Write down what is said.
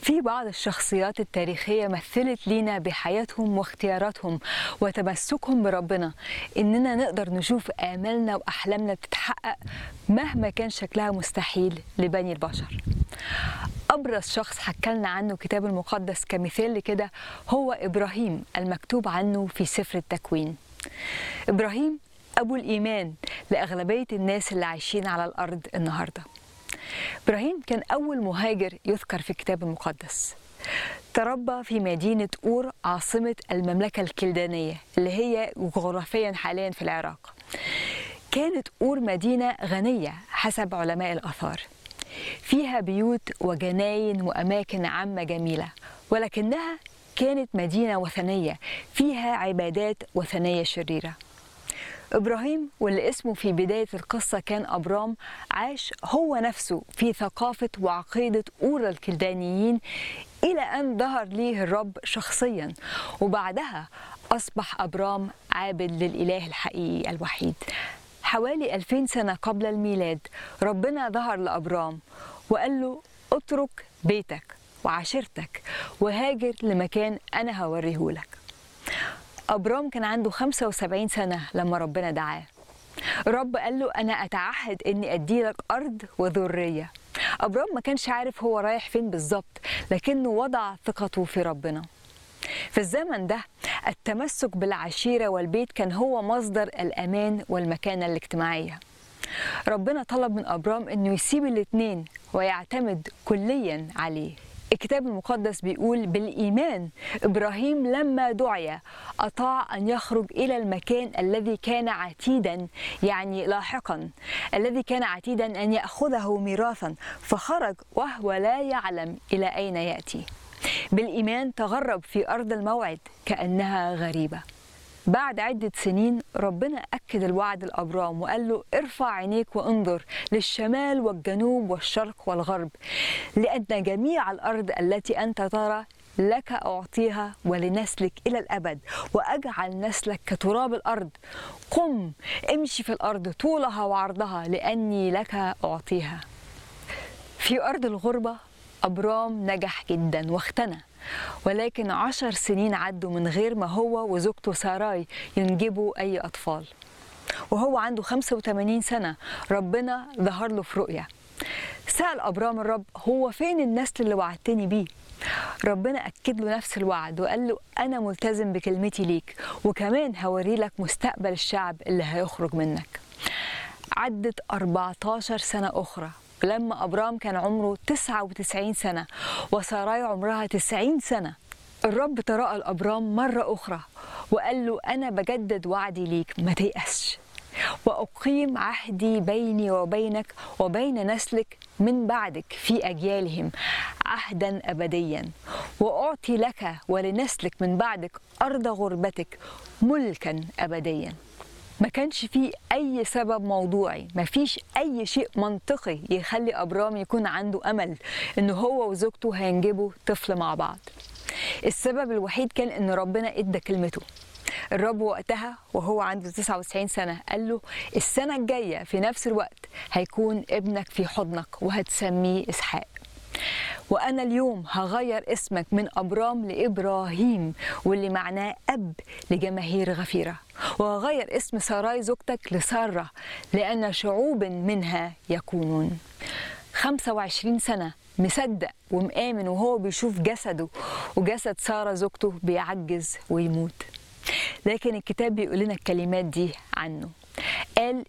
في بعض الشخصيات التاريخية مثلت لينا بحياتهم واختياراتهم وتمسكهم بربنا إننا نقدر نشوف آمالنا وأحلامنا بتتحقق مهما كان شكلها مستحيل لبني البشر أبرز شخص حكالنا عنه كتاب المقدس كمثال لكده هو إبراهيم المكتوب عنه في سفر التكوين إبراهيم أبو الإيمان لأغلبية الناس اللي عايشين على الأرض النهارده إبراهيم كان أول مهاجر يذكر في الكتاب المقدس تربى في مدينة أور عاصمة المملكة الكلدانية اللي هي جغرافيا حاليا في العراق كانت أور مدينة غنية حسب علماء الآثار فيها بيوت وجناين وأماكن عامة جميلة ولكنها كانت مدينة وثنية فيها عبادات وثنية شريرة إبراهيم واللي اسمه في بداية القصة كان أبرام عاش هو نفسه في ثقافة وعقيدة أورا الكلدانيين إلى أن ظهر ليه الرب شخصيا وبعدها أصبح أبرام عابد للإله الحقيقي الوحيد حوالي 2000 سنة قبل الميلاد ربنا ظهر لأبرام وقال له اترك بيتك وعشيرتك وهاجر لمكان أنا هوريهولك أبرام كان عنده 75 سنة لما ربنا دعاه الرب قال له أنا أتعهد إني أديلك أرض وذرية أبرام ما كانش عارف هو رايح فين بالظبط لكنه وضع ثقته في ربنا في الزمن ده التمسك بالعشيرة والبيت كان هو مصدر الأمان والمكانة الاجتماعية ربنا طلب من أبرام أنه يسيب الاتنين ويعتمد كليا عليه الكتاب المقدس بيقول بالإيمان إبراهيم لما دعي أطاع أن يخرج إلى المكان الذي كان عتيدا يعني لاحقا الذي كان عتيدا أن يأخذه ميراثا فخرج وهو لا يعلم إلى أين يأتي بالإيمان تغرب في أرض الموعد كأنها غريبة بعد عدة سنين ربنا أكد الوعد لأبرام وقال له ارفع عينيك وانظر للشمال والجنوب والشرق والغرب لأن جميع الأرض التي أنت ترى لك أعطيها ولنسلك إلى الأبد وأجعل نسلك كتراب الأرض قم امشي في الأرض طولها وعرضها لأني لك أعطيها في أرض الغربة أبرام نجح جدا واختنى ولكن عشر سنين عدوا من غير ما هو وزوجته ساراي ينجبوا أي أطفال وهو عنده 85 سنة ربنا ظهر له في رؤية سأل أبرام الرب هو فين النسل اللي وعدتني بيه ربنا أكد له نفس الوعد وقال له أنا ملتزم بكلمتي ليك وكمان هوري لك مستقبل الشعب اللي هيخرج منك عدت 14 سنة أخرى لما أبرام كان عمره 99 سنة وساراي عمرها 90 سنة الرب تراءى لأبرام مرة أخرى وقال له أنا بجدد وعدي ليك ما تيأسش وأقيم عهدي بيني وبينك وبين نسلك من بعدك في أجيالهم عهدا أبديا وأعطي لك ولنسلك من بعدك أرض غربتك ملكا أبديا ما كانش فيه أي سبب موضوعي ما فيش أي شيء منطقي يخلي أبرام يكون عنده أمل إن هو وزوجته هينجبوا طفل مع بعض السبب الوحيد كان إن ربنا إدى كلمته الرب وقتها وهو عنده 99 سنة قال له السنة الجاية في نفس الوقت هيكون ابنك في حضنك وهتسميه إسحاق وأنا اليوم هغير اسمك من أبرام لإبراهيم واللي معناه أب لجماهير غفيرة وهغير اسم ساراي زوجتك لسارة لأن شعوب منها يكونون 25 سنة مصدق ومآمن وهو بيشوف جسده وجسد سارة زوجته بيعجز ويموت لكن الكتاب بيقول لنا الكلمات دي عنه قال